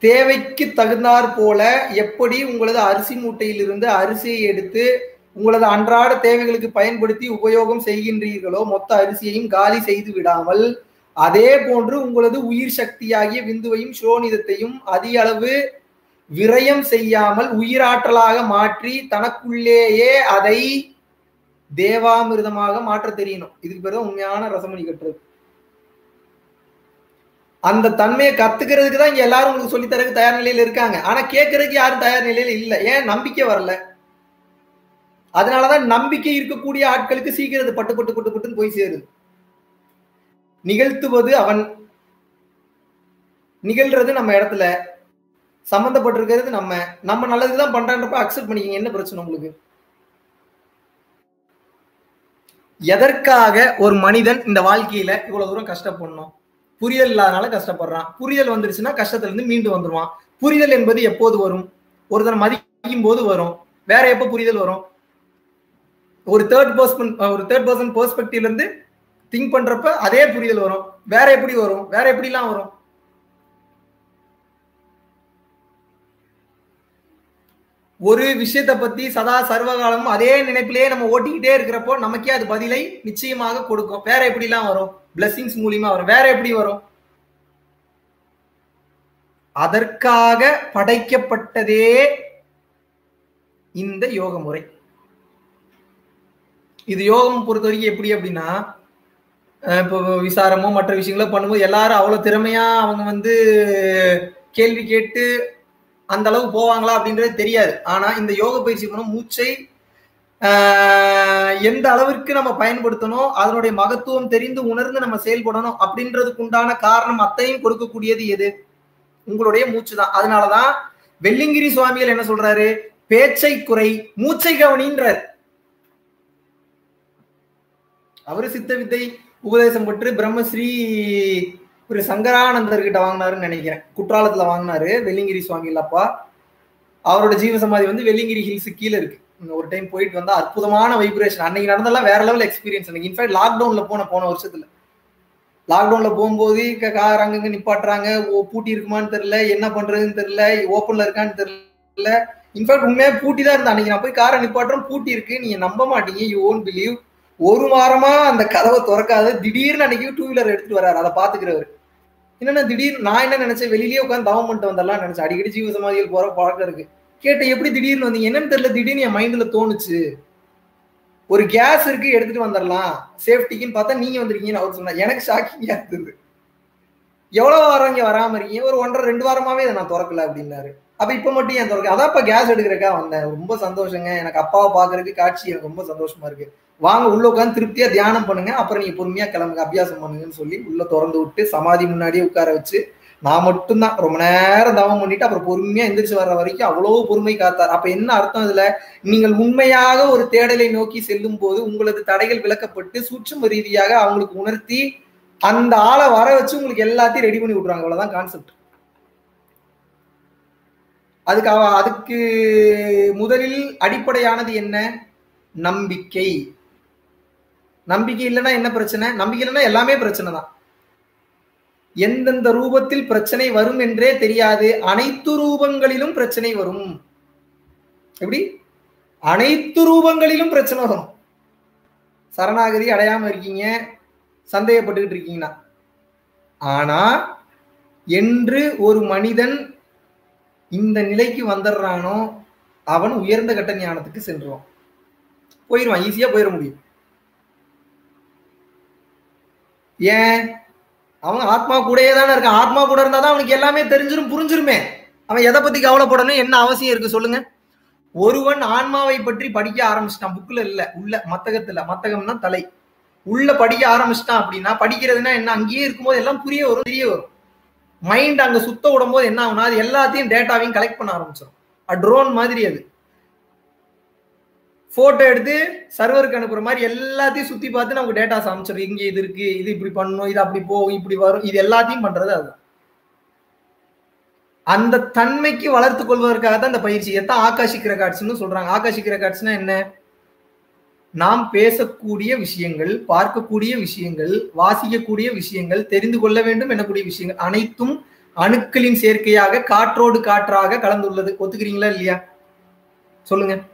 தேவைக்கு தகுந்தாற் போல எப்படி உங்களது அரிசி மூட்டையிலிருந்து அரிசியை எடுத்து உங்களது அன்றாட தேவைகளுக்கு பயன்படுத்தி உபயோகம் செய்கின்றீர்களோ மொத்த அரிசியையும் காலி செய்து விடாமல் அதே போன்று உங்களது உயிர் சக்தியாகிய விந்துவையும் சோனிதத்தையும் அதிக அளவு விரயம் செய்யாமல் உயிராற்றலாக மாற்றி தனக்குள்ளேயே அதை தேவாமிர்தமாக மாற்ற தெரியணும் இதுக்கு பேர் தான் உண்மையான ரசமணி கட்டுறது அந்த தன்மையை கத்துக்கிறதுக்கு தான் இங்க எல்லாரும் உங்களுக்கு சொல்லி தரக்கு தயார் நிலையில இருக்காங்க ஆனா கேட்கறதுக்கு யாரும் தயார் நிலையில இல்ல ஏன் நம்பிக்கை வரல அதனாலதான் நம்பிக்கை இருக்கக்கூடிய ஆட்களுக்கு சீக்கிரம் இது பட்டு பட்டு பட்டு பட்டுன்னு போய் சேருது நிகழ்த்துவது அவன் நிகழ்றது நம்ம இடத்துல சம்பந்தப்பட்டிருக்கிறது நம்ம நம்ம நல்லதுக்கு தான் பண்றன்றப்ப அக்செப்ட் பண்ணிக்கங்க என்ன பிரச்சனை உங்களுக்கு எதற்காக ஒரு மனிதன் இந்த வாழ்க்கையில இவ்வளவு தூரம் கஷ்டப்படணும் புரிதல் இல்லாதனால கஷ்டப்படுறான் புரிதல் வந்துருச்சுன்னா கஷ்டத்துல இருந்து மீண்டு வந்துருவான் புரிதல் என்பது எப்போது வரும் ஒருத்தர் மதிக்கும் போது வரும் வேற எப்போ புரிதல் வரும் ஒரு தேர்ட் பர்சன் ஒரு தேர்ட் பர்சன் பெர்ஸ்பெக்டிவ்ல இருந்து திங்க் பண்றப்ப அதே புரிதல் வரும் வேற எப்படி வரும் வேற எப்படிலாம் வரும் ஒரு விஷயத்தை பத்தி சதா சர்வகாலமும் அதே நினைப்பிலேயே நம்ம ஓட்டிக்கிட்டே இருக்கிறப்போ நமக்கே அது பதிலை நிச்சயமாக கொடுக்கும் வேற எப்படிலாம் வரும் பிளஸிங்ஸ் மூலியமா வரும் வேற எப்படி வரும் அதற்காக படைக்கப்பட்டதே இந்த யோக முறை இது யோகம் பொறுத்த வரைக்கும் எப்படி அப்படின்னா இப்போ விசாரமோ மற்ற விஷயங்களோ பண்ணும்போது எல்லாரும் அவ்வளவு திறமையா அவங்க வந்து கேள்வி கேட்டு அந்த அளவுக்கு போவாங்களா அப்படின்றது தெரியாது ஆனா இந்த யோக பயிற்சி மூலம் மூச்சை எந்த அளவிற்கு நம்ம பயன்படுத்தணும் அதனுடைய மகத்துவம் தெரிந்து உணர்ந்து நம்ம செயல்படணும் அப்படின்றதுக்கு உண்டான காரணம் அத்தையும் கொடுக்கக்கூடியது எது உங்களுடைய மூச்சு தான் அதனாலதான் வெள்ளிங்கிரி சுவாமிகள் என்ன சொல்றாரு பேச்சை குறை மூச்சை கவனின்றார் அவரு சித்த வித்தை உபதேசம் பெற்று பிரம்மஸ்ரீ ஒரு சங்கரானந்தர் கிட்ட வாங்கினாருன்னு நினைக்கிறேன் குற்றாலத்துல வாங்கினாரு வெள்ளிங்கிரி சுவாமி அப்பா அவரோட ஜீவ சமாதி வந்து வெள்ளிங்கிரி ஹில்ஸ் கீழே இருக்கு ஒரு டைம் போயிட்டு வந்தா அற்புதமான வைப்ரேஷன் அன்னைக்கு நடந்தெல்லாம் வேற லெவல் எக்ஸ்பீரியன்ஸ் எனக்கு இன்ஃபேக்ட் லாக்டவுன்ல போன போன வருஷத்துல லாக்டவுன்ல போகும்போது கார் அங்கங்க நிப்பாட்டுறாங்க பூட்டி இருக்குமான்னு தெரியல என்ன பண்றதுன்னு தெரியல ஓப்பன்ல இருக்கான்னு தெரியல இன்ஃபேக்ட் உண்மையா பூட்டி தான் இருந்தா அன்னைக்கு நான் போய் காரை நிப்பாட்டுறோம் பூட்டி இருக்கு நீங்க நம்ப மாட்டீங்க யூ ஓன் பிலீவ் ஒரு வாரமா அந்த கதவை திறக்காத திடீர்னு அன்னைக்கு டூ வீலர் எடுத்துட்டு வராரு அதை பாத்துக்கிறவர் என்னன்னா திடீர்னு நான் என்ன நினைச்சேன் வெளியிலேயே உட்காந்து தவம் பண்ணிட்டு வந்தலாம் நினைச்சேன் அடிக்கடி ஜீவ சமாதிகள் போற பழக்கம் இருக்கு கேட்ட எப்படி திடீர்னு வந்தீங்க என்னன்னு தெரியல திடீர்னு என் மைண்ட்ல தோணுச்சு ஒரு கேஸ் இருக்கு எடுத்துட்டு வந்துடலாம் சேஃப்டிக்குன்னு பார்த்தா நீங்க வந்திருக்கீங்கன்னு அவர் சொன்னா எனக்கு ஷாக்கிங்கா இருந்தது எவ்வளவு வாரம் இங்க வராம இருக்கீங்க ஒரு ஒன்றரை ரெண்டு வாரமாவே இதை நான் திறக்கல அப்படின்னாரு அப்ப இப்ப மட்டும் ஏன் திறக்க அதான் இப்ப கேஸ் எடுக்கிறக்கா வந்தேன் ரொம்ப சந்தோஷங்க எனக்கு அப்பாவை பாக்குறதுக்கு காட்சி எனக்கு ரொம்ப சந்தோஷமா இருக்கு வாங்க உள்ள உட்காந்து திருப்தியா தியானம் பண்ணுங்க அப்புறம் நீங்க பொறுமையா கிளம்புங்க அபியாசம் பண்ணுங்கன்னு சொல்லி உள்ள திறந்து விட்டு சமாதி முன்னாடியே உட்கார வச்சு நான் மட்டும்தான் ரொம்ப நேரம் தவம் பண்ணிட்டு அப்புறம் பொறுமையா எந்திரிச்சு வர்ற வரைக்கும் அவ்வளவு பொறுமை காத்தார் அப்ப என்ன அர்த்தம் இதுல நீங்கள் உண்மையாக ஒரு தேடலை நோக்கி செல்லும் போது உங்களது தடைகள் விளக்கப்பட்டு சூட்சம ரீதியாக அவங்களுக்கு உணர்த்தி அந்த ஆளை வர வச்சு உங்களுக்கு எல்லாத்தையும் ரெடி பண்ணி விட்றாங்க அவ்வளவுதான் கான்செப்ட் அதுக்கு அதுக்கு முதலில் அடிப்படையானது என்ன நம்பிக்கை நம்பிக்கை இல்லைன்னா என்ன பிரச்சனை நம்பிக்கை இல்லைன்னா எல்லாமே பிரச்சனை தான் எந்தெந்த ரூபத்தில் பிரச்சனை வரும் என்றே தெரியாது அனைத்து ரூபங்களிலும் பிரச்சனை வரும் எப்படி அனைத்து ரூபங்களிலும் பிரச்சனை வரும் சரணாகதி அடையாம இருக்கீங்க சந்தேகப்பட்டுக்கிட்டு இருக்கீங்கன்னா ஆனா என்று ஒரு மனிதன் இந்த நிலைக்கு வந்துடுறானோ அவன் உயர்ந்த கட்ட ஞானத்துக்கு சென்றுவான் போயிடுவான் ஈஸியா போயிட முடியும் ஏன் அவன் ஆத்மா கூடயே தானே இருக்கான் ஆத்மா கூட இருந்தாதான் அவனுக்கு எல்லாமே தெரிஞ்சிரும் புரிஞ்சிருமே அவன் எதை பத்தி கவலைப்படணும் என்ன அவசியம் இருக்கு சொல்லுங்க ஒருவன் ஆன்மாவை பற்றி படிக்க ஆரம்பிச்சிட்டான் புக்ல இல்ல உள்ள மத்தகத்துல மத்தகம்னா தலை உள்ள படிக்க ஆரம்பிச்சிட்டான் அப்படின்னா படிக்கிறதுனா என்ன அங்கேயே இருக்கும்போது எல்லாம் புரிய வரும் தெரிய வரும் மைண்ட் அங்க சுத்த விடும் போது என்ன ஆகும்னா அது எல்லாத்தையும் டேட்டாவையும் கலெக்ட் பண்ண ஆரம்பிச்சிடும் ட்ரோன் மாதிரி அது போட்டோ எடுத்து சர்வருக்கு அனுப்புற மாதிரி எல்லாத்தையும் சுத்தி பார்த்து நமக்கு டேட்டாஸ் அமைச்சிடும் இங்க இது இருக்கு இது இப்படி பண்ணணும் இது அப்படி போகும் இப்படி வரும் இது எல்லாத்தையும் பண்றது அதுதான் அந்த தன்மைக்கு வளர்த்து கொள்வதற்காக தான் இந்த பயிற்சி எத்தான் ஆகாஷிக் ரெக்கார்ட்ஸ்னு சொல்றாங்க ஆகாஷிக் ரெக்கார்ட்ஸ்னா என்ன நாம் பேசக்கூடிய விஷயங்கள் பார்க்கக்கூடிய விஷயங்கள் வாசிக்கக்கூடிய விஷயங்கள் தெரிந்து கொள்ள வேண்டும் எனக்கூடிய விஷயங்கள் அனைத்தும் அணுக்களின் சேர்க்கையாக காற்றோடு காற்றாக கலந்துள்ளது ஒத்துக்கிறீங்களா இல்லையா சொல்லுங்க